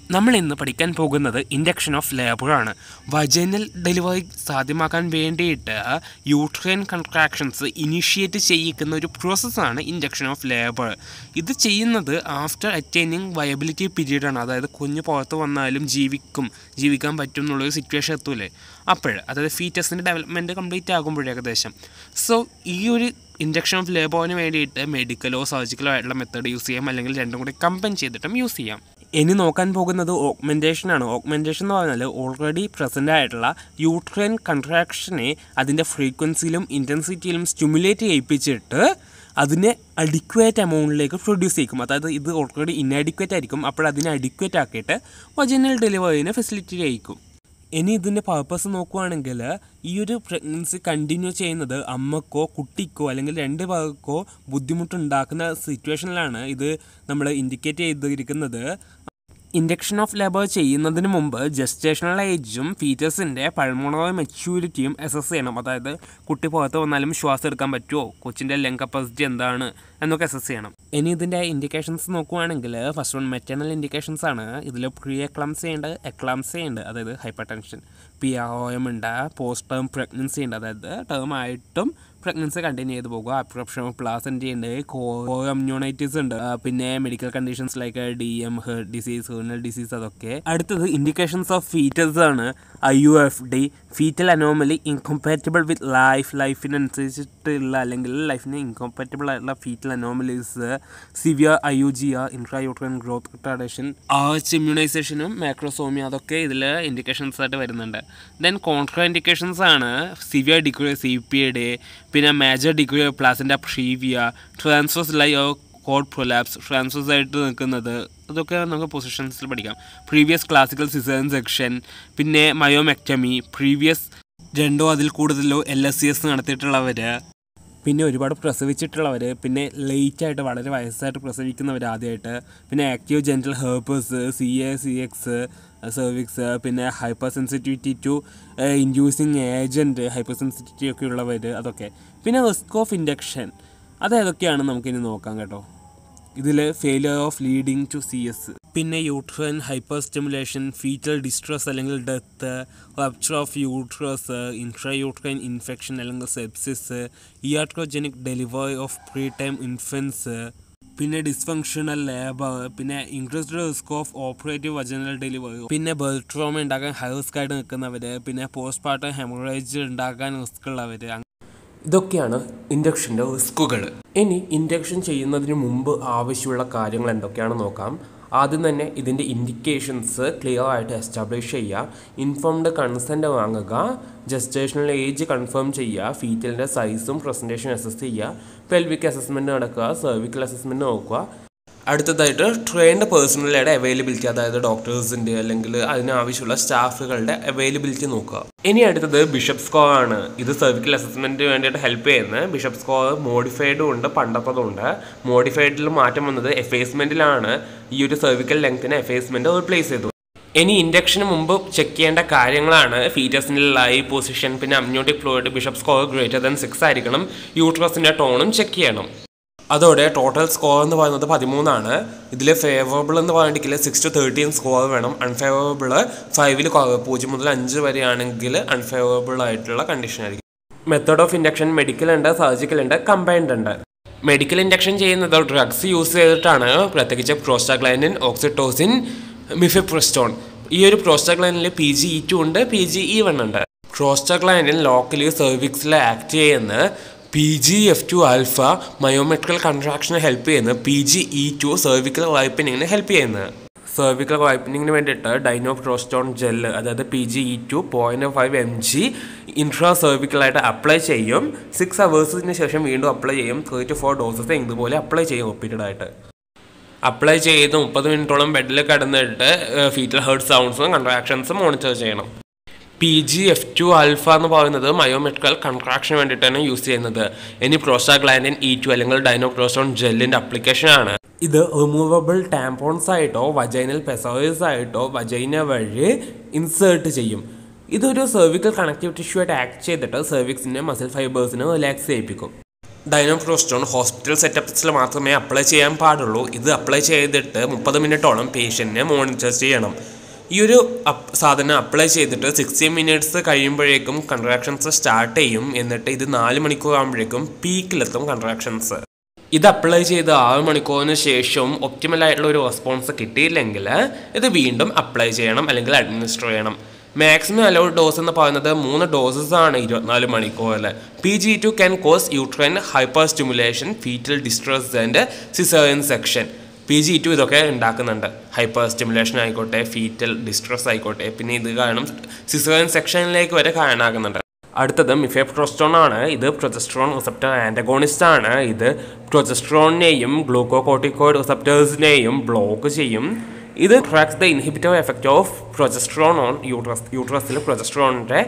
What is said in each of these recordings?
നമ്മൾ ഇന്ന് പഠിക്കാൻ പോകുന്നത് ഇൻഡക്ഷൻ ഓഫ് ലേബറാണ് വജനൽ ഡെലിവറി സാധ്യമാക്കാൻ വേണ്ടിയിട്ട് യൂട്രൈൻ കൺട്രാക്ഷൻസ് ഇനിഷ്യേറ്റ് ചെയ്യിക്കുന്ന ഒരു പ്രോസസ്സാണ് ഇൻഡക്ഷൻ ഓഫ് ലേബർ ഇത് ചെയ്യുന്നത് ആഫ്റ്റർ അറ്റൈനിങ് വയബിലിറ്റി പീരീഡാണ് അതായത് കുഞ്ഞ് പുറത്ത് വന്നാലും ജീവിക്കും ജീവിക്കാൻ പറ്റും എന്നുള്ളൊരു സിറ്റുവേഷൻ എത്തൂലേ അപ്പോൾ അതായത് ഫീറ്റസിൻ്റെ ഡെവലപ്മെൻറ്റ് കംപ്ലീറ്റ് ആകുമ്പോഴേ ഏകദേശം സോ ഈ ഒരു ഇൻഡക്ഷൻ ഓഫ് ലേബറിന് വേണ്ടിയിട്ട് മെഡിക്കലോ സർജിക്കലോ ആയിട്ടുള്ള മെത്തേഡ് യൂസ് ചെയ്യാം അല്ലെങ്കിൽ രണ്ടും കൂടി കമ്പൈൻ ചെയ്തിട്ടും യൂസ് ചെയ്യാം ഇനി നോക്കാൻ പോകുന്നത് ഓഗ്മെൻറ്റേഷൻ ആണ് ഓഗ്മെൻറ്റേഷൻ എന്ന് പറഞ്ഞാൽ ഓൾറെഡി പ്രസൻ്റ് ആയിട്ടുള്ള യൂട്രൈൻ കൺട്രാക്ഷനെ അതിൻ്റെ ഫ്രീക്വൻസിയിലും ഇൻറ്റൻസിറ്റിയിലും സ്റ്റിമുലേറ്റ് ചെയ്യിപ്പിച്ചിട്ട് അതിനെ അഡിക്വേറ്റ് എമൗണ്ടിലേക്ക് പ്രൊഡ്യൂസ് ചെയ്യിക്കും അതായത് ഇത് ഓൾറെഡി ഇൻഅഡിക്വേറ്റ് ആയിരിക്കും അപ്പോൾ അതിനെ അഡിക്വേറ്റ് ആക്കിയിട്ട് വജനൽ ഡെലിവറിനെ ഫെസിലിറ്റി ചെയ്യിക്കും ഇനി ഇതിൻ്റെ പർപ്പസ് നോക്കുവാണെങ്കിൽ ഈ ഒരു പ്രഗ്നൻസി കണ്ടിന്യൂ ചെയ്യുന്നത് അമ്മക്കോ കുട്ടിക്കോ അല്ലെങ്കിൽ രണ്ട് പേർക്കോ ബുദ്ധിമുട്ടുണ്ടാക്കുന്ന സിറ്റുവേഷനിലാണ് ഇത് നമ്മൾ ഇൻഡിക്കേറ്റ് ചെയ്തിരിക്കുന്നത് ഇൻഡക്ഷൻ ഓഫ് ലേബർ ചെയ്യുന്നതിന് മുമ്പ് ജസ്റ്റേഷണൽ ഏജും ഫീറ്റേഴ്സിൻ്റെ പൾമോണറി മെച്യൂരിറ്റിയും അസസ് ചെയ്യണം അതായത് കുട്ടി പുറത്ത് വന്നാലും ശ്വാസം എടുക്കാൻ പറ്റുമോ കൊച്ചിൻ്റെ ലങ് കപ്പാസിറ്റി എന്താണ് എന്നൊക്കെ അസസ് ചെയ്യണം ഇനി ഇതിൻ്റെ ഇൻഡിക്കേഷൻസ് നോക്കുവാണെങ്കിൽ ഫസ്റ്റ് വൺ മെറ്റേണൽ ഇൻഡിക്കേഷൻസ് ആണ് ഇതിൽ പ്രീ എക്ലാംസി ഉണ്ട് എക്ലാംസി ഉണ്ട് അതായത് hypertension P R O M ഉണ്ട് പോസ്റ്റ് ടേം പ്രഗ്നൻസി ഉണ്ട് അതായത് ടേം ആയിട്ടും പ്രഗ്നൻസി കണ്ടിന്യൂ ചെയ്ത് പോകുക അപ്രോപ്ഷൻ ഓഫ് പ്ലാസൻറ്റി ഉണ്ട് കോമ്യൂണൈറ്റിസ് ഉണ്ട് ആ, പിന്നെ medical conditions like D M heart disease renal disease അതൊക്കെ അടുത്തത് ഇൻഡിക്കേഷൻസ് ഓഫ് ഫീറ്റസ് ആണ് I U F D foetal anomaly incompatible with life ലൈഫിനനുസരിച്ചിട്ടുള്ള അല്ലെങ്കിൽ ലൈഫിന് ഇൻകോമ്പാറ്റബിൾ ആയിട്ടുള്ള foetal anomalies severe I U G R intrauterine growth retardation Rh ഇമ്മ്യൂണൈസേഷനും macrosomia അതൊക്കെ ഇതിൽ ഇൻഡിക്കേഷൻസ് ആയിട്ട് വരുന്നുണ്ട് ദെൻ കോൺട്രാ ഇൻഡിക്കേഷൻസ് ആണ് severe degree C P D പിന്നെ major degree placenta praevia transverse lie cord prolapse transpose ആയിട്ട് നിൽക്കുന്നത് അതൊക്കെ നമുക്ക് പൊസിഷൻസിൽ പഠിക്കാം പ്രീവിയസ് ക്ലാസിക്കൽ സിസേൺ സെക്ഷൻ പിന്നെ മയോമെക്ടമി പ്രീവിയസ് രണ്ടോ അതിൽ കൂടുതലോ എൽ എസ് സി എസ് നടത്തിയിട്ടുള്ളവർ പിന്നെ ഒരുപാട് പ്രസവിച്ചിട്ടുള്ളവർ പിന്നെ ലേറ്റ് ആയിട്ട് വളരെ വയസ്സായിട്ട് പ്രസവിക്കുന്നവർ ആദ്യമായിട്ട് പിന്നെ active genital herpes C A C X cervix പിന്നെ hypersensitivity to inducing agent hypersensitivity ഒക്കെ ഉള്ളവർ അതൊക്കെ പിന്നെ റിസ്ക് ഓഫ് ഇൻഡക്ഷൻ അത് ഏതൊക്കെയാണ് നമുക്കിനി നോക്കാം കേട്ടോ ഇതിൽ failure of leading to C S പിന്നെ uterine hyper stimulation foetal distress അല്ലെങ്കിൽ death rupture of uterus intrauterine infection അല്ലെങ്കിൽ sepsis iatrogenic delivery of preterm infants പിന്നെ ഡിസ്ഫങ്ഷണൽ ലേബർ പിന്നെ increased risk of operative vaginal delivery പിന്നെ birth trauma ഉണ്ടാക്കാൻ high risk ആയിട്ട് നിൽക്കുന്നവർ പിന്നെ postpartum haemorrhage ഉണ്ടാക്കാൻ റിസ്ക് ഉള്ളവർ ഇതൊക്കെയാണ് ഇൻഡക്ഷൻ്റെ റിസ്കുകൾ ഇനി ഇൻഡക്ഷൻ ചെയ്യുന്നതിന് മുമ്പ് ആവശ്യമുള്ള കാര്യങ്ങൾ എന്തൊക്കെയാണെന്ന് നോക്കാം ആദ്യം തന്നെ ഇതിൻ്റെ ഇൻഡിക്കേഷൻസ് ക്ലിയർ ആയിട്ട് എസ്റ്റാബ്ലിഷ് ചെയ്യുക ഇൻഫോംഡ് കൺസെൻറ്റ് വാങ്ങുക ജസ്റ്റേഷണൽ ഏജ് കൺഫേം ചെയ്യുക ഫീറ്റലിൻ്റെ സൈസും പ്രസൻറ്റേഷൻ അസസ് ചെയ്യുക പെൽവിക് അസസ്മെൻറ്റ് നടക്കുക സെർവിക്കൽ അസസ്മെൻറ്റ് നോക്കുക അടുത്തതായിട്ട് ട്രെയിൻഡ് പേഴ്സണലുടെ അവൈലബിലിറ്റി അതായത് ഡോക്ടേഴ്സിൻ്റെ അല്ലെങ്കിൽ അതിനാവശ്യമുള്ള സ്റ്റാഫുകളുടെ അവൈലബിലിറ്റി നോക്കുക ഇനി അടുത്തത് ബിഷപ്പ് സ്കോർ ആണ് ഇത് സർവിക്കൽ അസസ്മെൻറ്റിന് വേണ്ടിയിട്ട് ഹെൽപ്പ് ചെയ്യുന്നത് ബിഷപ്പ് സ്കോർ മോഡിഫൈഡും ഉണ്ട് പണ്ടത്തതും ഉണ്ട് മോഡിഫൈഡിൽ മാറ്റം വന്നത് എഫേസ്മെൻറ്റിലാണ് ഈ ഒരു സർവിക്കൽ ലെങ്ത്തിന് എഫേസ്മെൻറ്റ് റീപ്ലേസ് ചെയ്തു ഇനി ഇൻഡക്ഷന് മുമ്പ് ചെക്ക് ചെയ്യേണ്ട കാര്യങ്ങളാണ് ഫീറ്റസിൻ്റെ ലൈവ് പൊസിഷൻ പിന്നെ amniotic fluid Bishop score greater than six ആയിരിക്കണം യൂട്രസിൻ്റെ ടോണും ചെക്ക് ചെയ്യണം അതോടെ ടോട്ടൽ സ്കോർ എന്ന് പറയുന്നത് പതിമൂന്നാണ് ഇതിൽ ഫേവറബിൾ എന്ന് പറയുകയാണെങ്കിൽ സിക്സ് ടു തേർട്ടീൻ സ്കോർ വേണം അൺഫേവറബിൾ ഫൈവിൽ പൂജ്യം മുതൽ അഞ്ച് വരെയാണെങ്കിൽ അൺഫേവറബിൾ ആയിട്ടുള്ള കണ്ടീഷൻ ആയിരിക്കും മെത്തേഡ് ഓഫ് ഇൻഡക്ഷൻ മെഡിക്കൽ ഉണ്ട് സർജിക്കൽ ഉണ്ട് കമ്പൈൻഡ് ഉണ്ട് മെഡിക്കൽ ഇൻഡക്ഷൻ ചെയ്യുന്നത് ഡ്രഗ്സ് യൂസ് ചെയ്തിട്ടാണ് പ്രത്യേകിച്ച് പ്രോസ്റ്റാഗ്ലൈനിൻ ഓക്സിറ്റോസിൻ മിഫിപ്രസ്റ്റോൺ ഈ ഒരു പ്രോസ്റ്റാഗ്ലൈനിൽ പി ജി ഇ ടു ഉണ്ട് പി ജി ഇ വൺ ഉണ്ട് പ്രോസ്റ്റാഗ്ലൈനിൻ ലോക്കലി സെർവിക്സിൽ ആക്ട് ചെയ്യുന്ന P G F two alpha myometrial കൺട്രാക്ഷന് ഹെൽപ്പ് ചെയ്യുന്നത് P G E two cervical വൈപ്പനിങ്ങിന് help ചെയ്യുന്നത് സെർവിക്കൽ വൈപ്പനിങ്ങിന് വേണ്ടിയിട്ട് ഡൈനോപ്രോസ്റ്റോൺ ജെല്ല് അതായത് P G E two point five M G intra സെർവിക്കലായിട്ട് അപ്ലൈ ചെയ്യും സിക്സ് അവേഴ്സിന് ശേഷം വീണ്ടും അപ്ലൈ ചെയ്യും ത്രീ ടു ഫോർ ഡോസസ് ഇതുപോലെ അപ്ലൈ ചെയ്യും റിപ്പീറ്റഡ് ആയിട്ട് അപ്ലൈ ചെയ്ത് മുപ്പത് മിനിറ്റോളം ബെഡിൽ കിടന്നിട്ട് ഫീറ്റൽ ഹേർട്ട് സൗണ്ട്സും കൺട്രാക്ഷൻസും മോണിറ്റർ ചെയ്യണം P G F two alpha എന്ന് പറയുന്നത് മയോമെട്രിക്കൽ കൺട്രാക്ഷന് വേണ്ടിയിട്ടാണ് യൂസ് ചെയ്യുന്നത് ഇനി പ്രോസ്റ്റാഗ്ലാൻഡിൻ ഇ ടു അല്ലെങ്കിൽ ഡൈനോക്രോസ്റ്റോൺ ജെല്ലിൻ്റെ അപ്ലിക്കേഷൻ ആണ് ഇത് റിമൂവബിൾ ടാമ്പോൺസ് ആയിട്ടോ വജൈനൽ പെസോയിസ് ആയിട്ടോ വജൈന വഴി ഇൻസേർട്ട് ചെയ്യും ഇതൊരു സെർവിക്കൽ കണക്റ്റീവ് ടിഷ്യൂ ആയിട്ട് ആക്ട് ചെയ്തിട്ട് സെർവിക്സിൻ്റെ മസിൽ ഫൈബേഴ്സിനെ റിലാക്സ് ചെയ്യിപ്പിക്കും ഡൈനോപ്രോസ്റ്റോൺ ഹോസ്പിറ്റൽ സെറ്റപ്പ്സിൽ മാത്രമേ അപ്ലൈ ചെയ്യാൻ പാടുള്ളൂ ഇത് അപ്ലൈ ചെയ്തിട്ട് മുപ്പത് മിനിറ്റോളം പേഷ്യൻറ്റിനെ മോണിറ്റർ ചെയ്യണം ഈ ഒരു അപ്പ് സാധനം അപ്ലൈ ചെയ്തിട്ട് സിക്സ്റ്റി മിനിറ്റ്സ് കഴിയുമ്പോഴേക്കും കൺട്രാക്ഷൻസ് സ്റ്റാർട്ട് ചെയ്യും എന്നിട്ട് ഇത് നാല് മണിക്കൂർ ആകുമ്പോഴേക്കും പീക്കിലെത്തും കൺട്രാക്ഷൻസ് ഇത് അപ്ലൈ ചെയ്ത് ആറ് മണിക്കൂറിന് ശേഷം ഒപ്റ്റിമൽ ആയിട്ടുള്ള ഒരു റെസ്പോൺസ് കിട്ടിയില്ലെങ്കിൽ ഇത് വീണ്ടും അപ്ലൈ ചെയ്യണം അല്ലെങ്കിൽ അഡ്മിനിസ്റ്റർ ചെയ്യണം മാക്സിമം അലൗഡ് ഡോസ് എന്ന് പറയുന്നത് മൂന്ന് ഡോസസ് ആണ് ഇരുപത്തിനാല് മണിക്കൂറിൽ P G two can cause uterine hyper stimulation foetal distress and caesarean section P G two ഇതൊക്കെ ഉണ്ടാക്കുന്നുണ്ട് ഹൈപ്പർ സ്റ്റിമുലേഷൻ ആയിക്കോട്ടെ ഫീറ്റൽ ഡിസ്ട്രസ് ആയിക്കോട്ടെ പിന്നെ ഇത് കാരണം സിസേറിയൻ സെക്ഷനിലേക്ക് വരെ കാണാകുന്നുണ്ട് അടുത്തത് മിഫെപ്രോസ്റ്റോൺ ആണ് ഇത് പ്രൊജസ്ട്രോൺ റിസപ്റ്റർ ആൻറ്റഗോണിസ്റ്റ് ആണ് ഇത് പ്രൊജസ്ട്രോണിനെയും ഗ്ലൂക്കോകോട്ടിക്കോയിഡ് റിസപ്റ്റേഴ്സിനെയും ബ്ലോക്ക് ചെയ്യും ഇത് tracks the inhibitor effect of progesterone on uterus യൂട്രസിൽ പ്രൊജസ്ട്രോണിൻ്റെ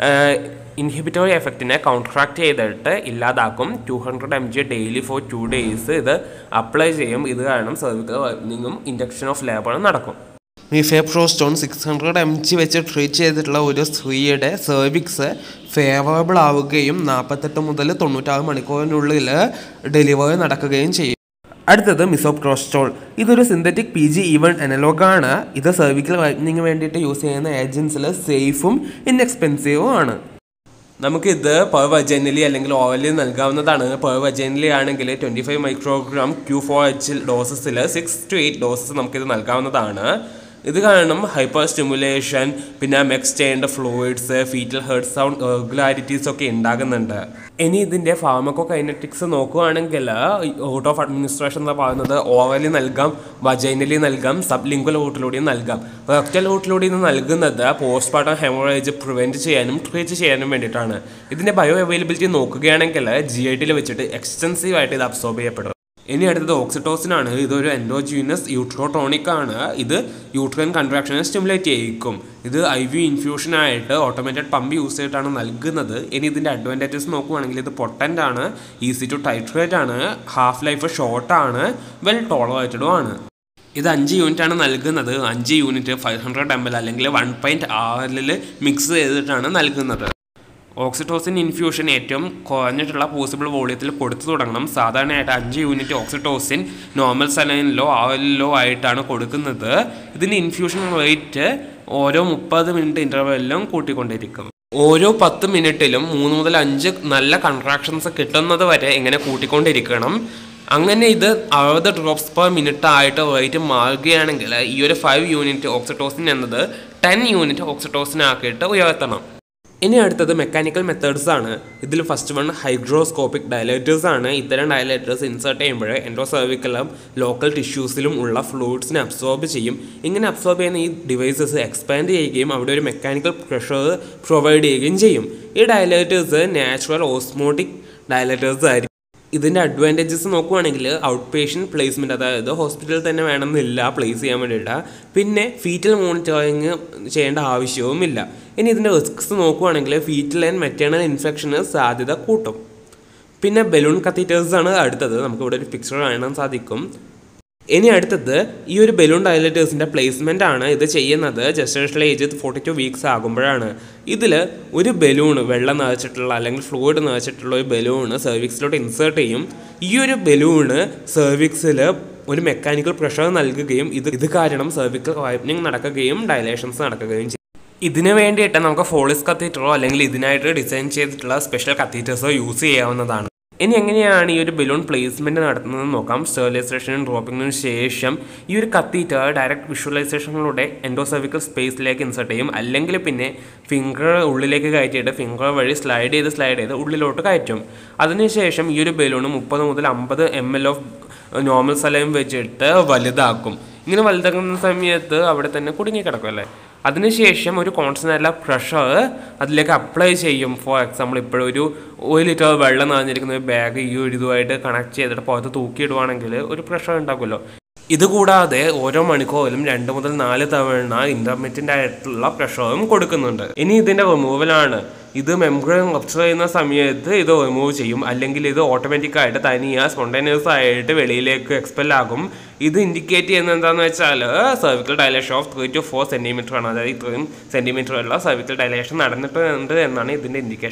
ഇൻഹിബിറ്ററി എഫക്റ്റിനെ കൗൺട്രാക്ട് ചെയ്തിട്ട് ഇല്ലാതാക്കും two hundred M G daily for two days ഇത് അപ്ലൈ ചെയ്യും ഇത് കാരണം സർവിക്കൽ വൈറ്റനിങ്ങും ഇൻഡക്ഷൻ ഓഫ് ലേബറും നടക്കും mifepristone six hundred M G വെച്ച് ട്രീറ്റ് ചെയ്തിട്ടുള്ള ഒരു സ്ത്രീയുടെ സെർവിക്സ് ഫേവറബിൾ ആവുകയും നാൽപ്പത്തെട്ട് മുതൽ തൊണ്ണൂറ്റാറ് മണിക്കൂറിനുള്ളിൽ ഡെലിവറി നടക്കുകയും ചെയ്യും അടുത്തത് മിസോപ്രോസ്റ്റോൾ ഇതൊരു സിന്തറ്റിക് പി ജി ഈവൺ അനലോഗാണ് ഇത് സെർവിക്കൽ വൈറ്റനിങ് വേണ്ടിയിട്ട് യൂസ് ചെയ്യുന്ന ഏജൻസിൽ സേഫും ഇൻഎക്സ്പെൻസീവും ആണ് നമുക്കിത് പെർ വജനലി അല്ലെങ്കിൽ ഓയിലിൽ നൽകാവുന്നതാണ് പെർ വജനലി ആണെങ്കിൽ twenty five microgram Q four H ഡോസസിൽ സിക്സ് ടു എയ്റ്റ് ഡോസസ് നമുക്കിത് നൽകാവുന്നതാണ് ഇത് കാരണം ഹൈപ്പർ സ്റ്റിമുലേഷൻ പിന്നെ മിക്സ് ചെയ്യേണ്ട fluids foetal heart sound regularities ഒക്കെ ഉണ്ടാകുന്നുണ്ട് ഇനി ഇതിൻ്റെ ഫാർമക്കോ കൈനറ്റിക്സ് നോക്കുകയാണെങ്കിൽ റൂട്ട് ഓഫ് അഡ്മിനിസ്ട്രേഷൻ എന്ന് പറയുന്നത് ഓവലി നൽകാം വജൈനലി നൽകാം സബ് ലിംഗ്വൽ റൂട്ടിലൂടെയും നൽകാം റെക്ടൽ റൂട്ടിലൂടെ നൽകുന്നത് പോസ്റ്റ്മോർട്ടം ഹെമറേജ് പ്രിവെൻറ്റ് ചെയ്യാനും ട്രീറ്റ് ചെയ്യാനും വേണ്ടിയിട്ടാണ് ഇതിൻ്റെ ബയോ അവൈലബിലിറ്റി നോക്കുകയാണെങ്കിൽ ജി ഐ ടിയിൽ വെച്ചിട്ട് എക്സ്റ്റെൻസീവ് ആയിട്ട് ഇത് അബ്സോർബ് ചെയ്യപ്പെടും ഇനി അടുത്തത് ഓക്സിറ്റോസിൻ ആണ് ഇതൊരു എൻഡോജീനസ് യൂട്രോട്ടോണിക് ആണ് ഇത് യൂട്രൈൻ കൺട്രാക്ഷനെ സ്റ്റിമുലേറ്റ് ചെയ്യിക്കും ഇത് ഐ വി ഇൻഫ്യൂഷൻ ആയിട്ട് ഓട്ടോമേറ്റഡ് പമ്പ് യൂസ് ചെയ്തിട്ടാണ് നൽകുന്നത് ഇനി ഇതിൻ്റെ അഡ്വാൻറ്റേജസ് നോക്കുവാണെങ്കിൽ ഇത് പൊട്ടൻ്റ് ആണ് ഈസി ടു ടൈട്രേറ്റ് ആണ് ഹാഫ് ലൈഫ് ഷോർട്ട് ആണ് വെൽ ടോളറേറ്റഡും ആണ് ഇത് അഞ്ച് യൂണിറ്റ് ആണ് നൽകുന്നത് അഞ്ച് unit five hundred M L അല്ലെങ്കിൽ വൺ പോയിൻറ്റ് ആറിൽ മിക്സ് ചെയ്തിട്ടാണ് നൽകുന്നത് ഓക്സിറ്റോസിൻ ഇൻഫ്യൂഷൻ ഏറ്റവും കുറഞ്ഞിട്ടുള്ള പോസിബിൾ വോളിയത്തിൽ കൊടുത്തു തുടങ്ങണം സാധാരണയായിട്ട് അഞ്ച് യൂണിറ്റ് ഓക്സിറ്റോസിൻ നോർമൽ സലൈനിലോ ആവലിലോ ആയിട്ടാണ് കൊടുക്കുന്നത് ഇതിൻ്റെ ഇൻഫ്യൂഷൻ റേറ്റ് ഓരോ മുപ്പത് മിനിറ്റ് ഇൻ്റർവെല്ലിലും കൂട്ടിക്കൊണ്ടിരിക്കും ഓരോ പത്ത് മിനിറ്റിലും മൂന്ന് മുതൽ അഞ്ച് നല്ല കൺട്രാക്ഷൻസ് കിട്ടുന്നത് വരെ ഇങ്ങനെ കൂട്ടിക്കൊണ്ടിരിക്കണം അങ്ങനെ ഇത് അറുപത് ഡ്രോപ്സ് പെർ മിനിറ്റ് ആയിട്ട് റേറ്റ് മാറുകയാണെങ്കിൽ ഈ ഒരു ഫൈവ് യൂണിറ്റ് ഓക്സിറ്റോസിൻ എന്നത് ടെൻ യൂണിറ്റ് ഓക്സിറ്റോസിൻ ആക്കിയിട്ട് ഉയർത്തണം ഇനി അടുത്തത് മെക്കാനിക്കൽ മെത്തേഡ്സ് ആണ് ഇതിൽ ഫസ്റ്റ് വൺ ഹൈഡ്രോസ്കോപ്പിക് ഡയലേറ്റേഴ്സ് ആണ് ഇത്തരം ഡയലേറ്റേഴ്സ് ഇൻസേർട്ട് ചെയ്യുമ്പോൾ എൻഡോ സർവിക്കലും ലോക്കൽ ടിഷ്യൂസിലും ഉള്ള ഫ്ലൂയിഡ്സിനെ അബ്സോർബ് ചെയ്യും ഇങ്ങനെ അബ്സോർബ് ചെയ്യുന്ന ഈ ഡിവൈസസ് എക്സ്പാൻഡ് ചെയ്യുകയും അവിടെ ഒരു മെക്കാനിക്കൽ പ്രഷർ പ്രൊവൈഡ് ചെയ്യുകയും ചെയ്യും ഈ ഡയലേറ്റേഴ്സ് നാച്ചുറൽ ഓസ്മോട്ടിക് ഡയലേറ്റേഴ്സ് ആയിരിക്കും ഇതിൻ്റെ അഡ്വാൻറ്റേജസ് നോക്കുവാണെങ്കിൽ ഔട്ട് പേഷ്യൻറ്റ് പ്ലേസ്മെൻറ്റ് അതായത് ഹോസ്പിറ്റലിൽ തന്നെ വേണമെന്നില്ല പ്ലേസ് ചെയ്യാൻ വേണ്ടിയിട്ട് പിന്നെ ഫീറ്റൽ മോണിറ്ററിങ് ചെയ്യേണ്ട ആവശ്യവുമില്ല ഇനി ഇതിൻ്റെ റിസ്ക്സ് നോക്കുവാണെങ്കിൽ ഫീറ്റൽ ആൻഡ് മെറ്റേണൽ ഇൻഫെക്ഷന് സാധ്യത കൂട്ടും പിന്നെ ബലൂൺ കത്തീറ്റേഴ്സ് ആണ് അടുത്തത് നമുക്ക് ഇവിടെ ഒരു പിക്ചർ കാണാൻ സാധിക്കും ഇനി അടുത്തത് ഈ ഒരു ബലൂൺ ഡയലേറ്റേഴ്സിൻ്റെ പ്ലേസ്മെൻ്റ് ആണ് ഇത് ചെയ്യുന്നത് gestational age forty two weeks ആകുമ്പോഴാണ് ഇതിൽ ഒരു ബലൂൺ വെള്ളം നിറച്ചിട്ടുള്ള അല്ലെങ്കിൽ ഫ്ലൂയിഡ് നിറച്ചിട്ടുള്ള ഒരു ബലൂണ് സെർവിക്സിലോട്ട് ഇൻസേർട്ട് ചെയ്യും ഈ ഒരു ബലൂണ് സെർവിക്സിൽ ഒരു മെക്കാനിക്കൽ പ്രഷർ നൽകുകയും ഇത് ഇത് കാരണം സെർവിക്കൽ വൈപ്പനിങ് നടക്കുകയും ഡയലേഷൻസ് നടക്കുകയും ചെയ്യും ഇതിന് വേണ്ടിയിട്ട് നമുക്ക് ഫോളിസ് കത്തീറ്ററോ അല്ലെങ്കിൽ ഇതിനായിട്ട് ഡിസൈൻ ചെയ്തിട്ടുള്ള സ്പെഷ്യൽ കത്തീറ്റേഴ്സോ യൂസ് ചെയ്യാവുന്നതാണ് ഇനി എങ്ങനെയാണ് ഈ ഒരു ബലൂൺ പ്ലേസ്മെന്റ് നടത്തുന്നത് നോക്കാം സ്റ്റെറിലൈസേഷനും ഡ്രോപ്പിങ്ങിനും ശേഷം ഈ ഒരു കത്തീറ്റർ ഡയറക്റ്റ് വിഷ്വലൈസേഷനിലൂടെ എൻഡോസെർവിക്കൽ സ്പേസിലേക്ക് ഇൻസർട്ട് ചെയ്യും അല്ലെങ്കിൽ പിന്നെ ഫിംഗർ ഉള്ളിലേക്ക് കയറ്റിയിട്ട് ഫിംഗർ വഴി സ്ലൈഡ് ചെയ്ത് സ്ലൈഡ് ചെയ്ത് ഉള്ളിലോട്ട് കയറ്റും അതിനുശേഷം ഈ ഒരു ബലൂൺ മുപ്പത് മുതൽ അമ്പത് M L of normal saline വെച്ചിട്ട് വലുതാക്കും ഇങ്ങനെ വലുതാക്കുന്ന സമയത്ത് അവിടെ തന്നെ കുടുങ്ങിക്കിടക്കും അല്ലേ അതിനുശേഷം ഒരു കോൺസ്റ്റൻ്റ് പ്രഷർ അതിലേക്ക് അപ്ലൈ ചെയ്യും ഫോർ എക്സാമ്പിൾ ഇപ്പോഴൊരു ഒരു ഒരു ലിറ്റർ വെള്ളം നിറഞ്ഞിരിക്കുന്ന ഒരു ബാഗ് ഈ ഒരു ഇതുമായിട്ട് കണക്ട് ചെയ്തിട്ട് പുറത്ത് തൂക്കിയിടുവാണെങ്കിൽ ഒരു പ്രഷർ ഉണ്ടാക്കുമല്ലോ ഇതുകൂടാതെ ഓരോ മണിക്കൂറിലും രണ്ട് മുതൽ നാല് തവണ ഇന്റർമീഡിയൻ്റ് ആയിട്ടുള്ള പ്രഷറും കൊടുക്കുന്നുണ്ട് ഇനി ഇതിന്റെ റിമൂവലാണ് ഇത് മെംബ്രെയിൻ റപ്ചർ ചെയ്യുന്ന സമയത്ത് ഇത് റിമൂവ് ചെയ്യും അല്ലെങ്കിൽ ഇത് ഓട്ടോമാറ്റിക് ആയിട്ട് തനിയെ സ്പോണ്ടേനിയസ് ആയിട്ട് വെളിയിലേക്ക് എക്സ്പെൽ ആകും ഇത് ഇൻഡിക്കേറ്റ് ചെയ്യുന്നത് എന്താണെന്ന് വെച്ചാൽ cervical dilatation of three to four centimetre ആണ് അതായത് ഇത്രയും സെൻറ്റിമീറ്റർ ഉള്ള സർവിക്കൽ ഡയലേഷൻ നടന്നിട്ടുണ്ട് എന്നാണ് ഇതിൻ്റെ ഇൻഡിക്കേഷൻ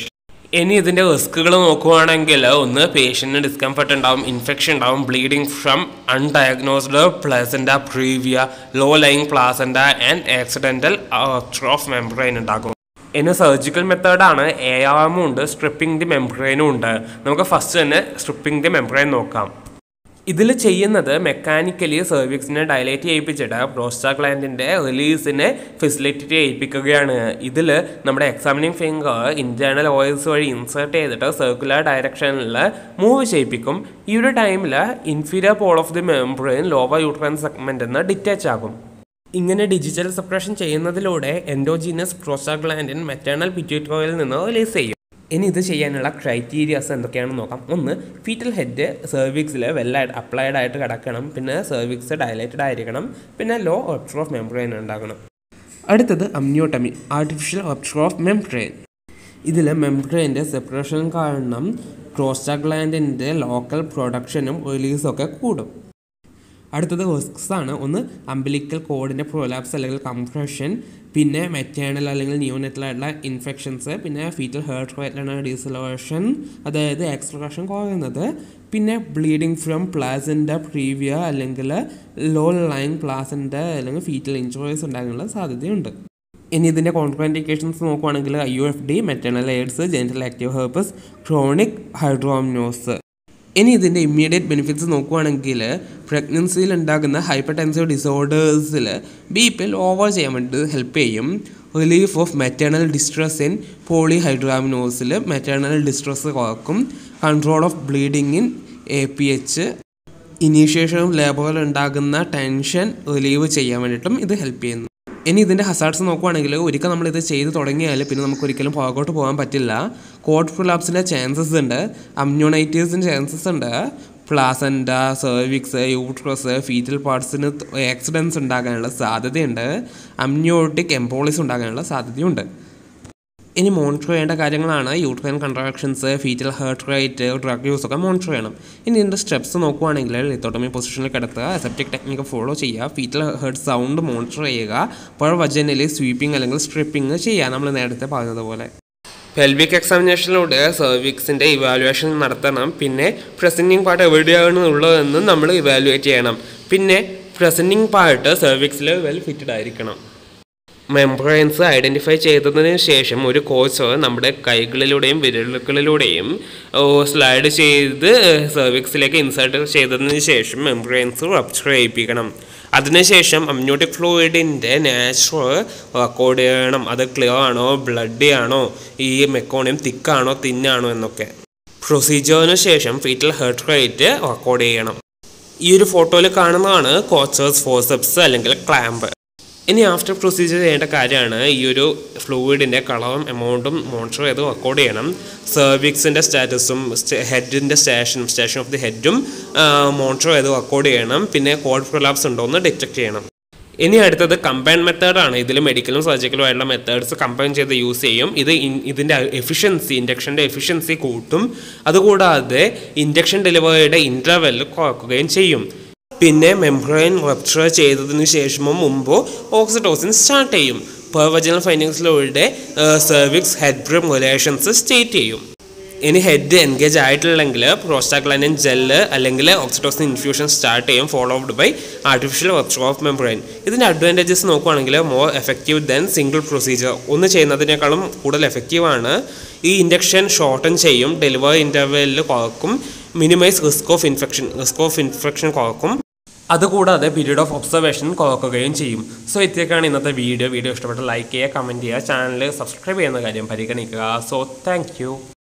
ഇനി ഇതിൻ്റെ റിസ്കുകൾ നോക്കുവാണെങ്കിൽ ഒന്ന് പേഷ്യൻറ്റിന് ഡിസ്കംഫർട്ട് ഉണ്ടാവും ഇൻഫെക്ഷൻ ഉണ്ടാവും bleeding from undiagnosed placenta praevia low lying placenta and accidental of membrane ഉണ്ടാകും ഇനി സർജിക്കൽ മെത്തേഡാണ് എ ആമും ഉണ്ട് സ്ട്രിപ്പിംഗ് ദി മെംബ്രെയിനും ഉണ്ട് നമുക്ക് ഫസ്റ്റ് തന്നെ സ്ട്രിപ്പിംഗ് ദി മെംബ്രെയിൻ നോക്കാം ഇതിൽ ചെയ്യുന്നത് മെക്കാനിക്കലി സർവിക്സിനെ ഡയലേറ്റ് ചെയ്യിപ്പിച്ചിട്ട് പ്രോസ്റ്റാഗ്ലാൻഡിൻ്റെ റിലീസിനെ ഫെസിലിറ്റേറ്റ് ചെയ്യിപ്പിക്കുകയാണ് ഇതിൽ നമ്മുടെ എക്സാമിനിങ് ഫിംഗർ ഇൻറ്റേർണൽ ഓയിൽസ് വഴി ഇൻസേർട്ട് ചെയ്തിട്ട് സർക്കുലർ ഡയറക്ഷനിൽ മൂവ് ചെയ്യിപ്പിക്കും ഈ ഒരു ടൈമിൽ inferior pole of the membrane lower uterine segment എന്ന് ഡിറ്റാച്ച് ആകും ഇങ്ങനെ ഡിജിറ്റൽ സെപ്പറേഷൻ ചെയ്യുന്നതിലൂടെ എൻഡോജീനസ് പ്രോസ്റ്റാഗ്ലാൻഡിൻ മെറ്റേണൽ പിറ്റ്യൂട്ടോയിൽ നിന്ന് റിലീസ് ചെയ്യും ഇനി ഇത് ചെയ്യാനുള്ള ക്രൈറ്റീരിയാസ് എന്തൊക്കെയാണെന്ന് നോക്കാം ഒന്ന് ഫീറ്റൽ ഹെഡ് സെർവിക്സിൽ വെൽ അപ്ലൈഡ് ആയിട്ട് കിടക്കണം പിന്നെ സെർവിക്സ് ഡയലേറ്റഡ് ആയിരിക്കണം പിന്നെ ലോ ഒപ്റ്റർ ഓഫ് മെംബ്രെയിൻ ഉണ്ടാകണം അടുത്തത് amniotomy artificial rupture of membrane ഇതിൽ മെംബ്രെയിൻ്റെ സെപ്പറേഷൻ കാരണം പ്രോസ്റ്റാഗ്ലാൻഡിൻ്റെ ലോക്കൽ പ്രൊഡക്ഷനും റിലീസും ഒക്കെ കൂടും അടുത്തത് റിസ്ക്സ് ആണ് ഒന്ന് അംബിലിക്കൽ കോഡിൻ്റെ പ്രൊലാപ്സ് അല്ലെങ്കിൽ കംപ്രഷൻ പിന്നെ മെറ്റേണൽ അല്ലെങ്കിൽ ന്യൂനെറ്റലായിട്ടുള്ള ഇൻഫെക്ഷൻസ് പിന്നെ ഫീറ്റൽ ഹേർട്ട് റേറ്റ് ഡീസലേഷൻ അതായത് എക്സ്ട്രക്ഷൻ കുറയുന്നത് പിന്നെ ബ്ലീഡിങ് ഫ്രം പ്ലാസൻ്റെ പ്രീവിയ അല്ലെങ്കിൽ ലോ ലൈൻ പ്ലാസൻ്റെ അല്ലെങ്കിൽ ഫീറ്റൽ ഇഞ്ചുറീസ് ഉണ്ടാകാനുള്ള സാധ്യതയുണ്ട് ഇനി ഇതിൻ്റെ കോൺട്രാൻഡിക്കേഷൻസ് നോക്കുവാണെങ്കിൽ I U F D maternal AIDS genital active herpes chronic hydramnios ഇനി ഇതിൻ്റെ ഇമ്മീഡിയറ്റ് ബെനിഫിറ്റ്സ് നോക്കുവാണെങ്കിൽ പ്രഗ്നൻസിയിൽ ഉണ്ടാകുന്ന ഹൈപ്പർ ടെൻസീവ് ഡിസോർഡേഴ്സിൽ ബി പി ഓവർ ചെയ്യാൻ വേണ്ടി ഹെൽപ്പ് ചെയ്യും relief of maternal distress in പോളി ഹൈഡ്രാമിനോസിൽ മെറ്റേണൽ ഡിസ്ട്രെസ് കുറക്കും control of bleeding in A P H ഇനീഷ്യേഷനും ലേബറിൽ ഉണ്ടാകുന്ന ടെൻഷൻ റിലീവ് ചെയ്യാൻ വേണ്ടിയിട്ടും ഇത് ഹെൽപ്പ് ചെയ്യുന്നു ഇനി ഇതിൻ്റെ ഹസാർഡ്സ് നോക്കുവാണെങ്കിൽ ഒരിക്കൽ നമ്മളിത് ചെയ്ത് തുടങ്ങിയാൽ പിന്നെ നമുക്ക് ഒരിക്കലും പുറകോട്ട് പോകാൻ പറ്റില്ല കോഡ് ഫുലാപ്സിൻ്റെ ചാൻസസ് ഉണ്ട് അമ്യൂണൈറ്റീസിൻ്റെ ചാൻസസ് ഉണ്ട് പ്ലാസൻഡ സെർവിക്സ് യൂട്രസ് ഫീറ്റൽ പാർട്സിന് ആക്സിഡൻസ് ഉണ്ടാകാനുള്ള സാധ്യതയുണ്ട് അമ്നിയോട്ടിക് എംപോളിസ് ഉണ്ടാകാനുള്ള സാധ്യതയുണ്ട് ഇനി മോണിറ്റർ ചെയ്യേണ്ട കാര്യങ്ങളാണ് uterine contractions foetal heart rate drug use ഒക്കെ മോണിറ്റർ ചെയ്യണം ഇനി ഇതിൻ്റെ സ്റ്റെപ്സ് നോക്കുവാണെങ്കിൽ ലിത്തോട്ടമി പൊസിഷനിൽ കിടത്തുക അസെപ്റ്റിക് ടെക്നിക്ക് ഫോളോ ചെയ്യുക ഫീറ്റൽ ഹേർട്ട് സൗണ്ട് മോണിറ്റർ ചെയ്യുക പുഴ വജനിൽ സ്വീപ്പിംഗ് അല്ലെങ്കിൽ സ്ട്രിപ്പിംഗ് ചെയ്യുക നമ്മൾ നേരത്തെ പറഞ്ഞതുപോലെ പെൽവിക് എക്സാമിനേഷനിലൂടെ സർവിക്സിൻ്റെ ഇവാലുവേഷൻ നടത്തണം പിന്നെ പ്രസൻറ്റിംഗ് പാർട്ട് എവിടെയാണ് ഉള്ളതെന്ന് നമ്മൾ ഇവാലുവേറ്റ് ചെയ്യണം പിന്നെ പ്രസൻറ്റിംഗ് പാർട്ട് സർവിക്സിൽ വെൽ ഫിറ്റഡ് ആയിരിക്കണം മെംബ്രെയിൻസ് ഐഡൻറ്റിഫൈ ചെയ്തതിന് ശേഷം ഒരു കോച്ച് നമ്മുടെ കൈകളിലൂടെയും വിരലുകളിലൂടെയും സ്ലൈഡ് ചെയ്ത് സെർവിക്സിലേക്ക് ഇൻസേർട്ട് ചെയ്തതിന് ശേഷം മെംബ്രെയിൻസ് റപ്ചർ ചെയ്യിപ്പിക്കണം അതിനുശേഷം അമ്നോട്ടിക് ഫ്ലൂയിഡിൻ്റെ നാച്ചുറൽ റെക്കോർഡ് ചെയ്യണം അത് ക്ലിയർ ആണോ ബ്ലഡി ആണോ ഈ മെക്കോണിയം തിക്കാണോ തിന്നാണോ എന്നൊക്കെ പ്രൊസീജിയറിന് ശേഷം ഫീറ്റൽ ഹെർട്ട് റേറ്റ് റെക്കോർഡ് ചെയ്യണം ഈ ഒരു ഫോട്ടോയിൽ കാണുന്നതാണ് കോച്ചേഴ്സ് ഫോസെപ്സ് അല്ലെങ്കിൽ ക്ലാമ്പ് ഇനി ആഫ്റ്റർ പ്രൊസീജിയർ ചെയ്യേണ്ട കാര്യമാണ് ഈ ഒരു ഫ്ലൂയിഡിൻ്റെ കളറും എമൗണ്ടും മോണിറ്റർ ചെയ്ത് റെക്കോർഡ് ചെയ്യണം സെർവിക്സിൻ്റെ സ്റ്റാറ്റസും ഹെഡിൻ്റെ സ്റ്റേഷൻ സ്റ്റേഷൻ ഓഫ് ദി ഹെഡും മോണിറ്റർ ചെയ്ത് റെക്കോർഡ് ചെയ്യണം പിന്നെ കോഡ് പ്രൊലാപ്സ് ഉണ്ടോ എന്ന് ഡിറ്റക്ട് ചെയ്യണം ഇനി അടുത്തത് കമ്പൈൻ മെത്തേഡാണ് ഇതിൽ മെഡിക്കലും സർജിക്കലും ആയിട്ടുള്ള മെത്തേഡ്സ് കമ്പൈൻ ചെയ്ത് യൂസ് ചെയ്യും ഇത് ഇതിൻ്റെ എഫിഷ്യൻസി ഇൻഡക്ഷൻ്റെ എഫിഷ്യൻസി കൂട്ടും അതുകൂടാതെ ഇൻഡക്ഷൻ ഡെലിവറിയുടെ ഇൻ്റർവെൽ കുറക്കുകയും ചെയ്യും പിന്നെ മെംബ്രെയിൻ റപ്ചർ ചെയ്തതിനു ശേഷമോ മുമ്പോ ഓക്സിറ്റോസിൻ സ്റ്റാർട്ട് ചെയ്യും പെർവജനൽ ഫൈൻഡിങ്സിലൂടെ cervix head brim relations state ചെയ്യും ഇനി ഹെഡ് എൻഗേജ് ആയിട്ടില്ലെങ്കിൽ പ്രോസ്റ്റാഗ്ലാനിൻ ജെല്ല് അല്ലെങ്കിൽ ഓക്സിറ്റോസിൻ ഇൻഫ്യൂഷൻ സ്റ്റാർട്ട് ചെയ്യും followed by artificial rupture of membrane ഇതിൻ്റെ അഡ്വാൻറ്റേജസ് നോക്കുവാണെങ്കിൽ more effective than single procedure ഒന്ന് ചെയ്യുന്നതിനേക്കാളും കൂടുതൽ എഫക്റ്റീവാണ് ഈ ഇൻഡക്ഷൻ ഷോർട്ടൻ ചെയ്യും ഡെലിവറി ഇൻ്റർവെല്ലിൽ കുറക്കും minimise risk of infection risk of infection കുറക്കും അതുകൂടാതെ പീരീഡ് ഓഫ് ഒബ്സർവേഷൻ കുറക്കുകയും ചെയ്യും സോ ഇത്രയൊക്കെയാണ് ഇന്നത്തെ വീഡിയോ വീഡിയോ ഇഷ്ടപ്പെട്ട ലൈക്ക് ചെയ്യുക കമൻറ്റ് ചെയ്യുക ചാനൽ സബ്സ്ക്രൈബ് ചെയ്യുന്ന കാര്യം പരിഗണിക്കുക സോ താങ്ക്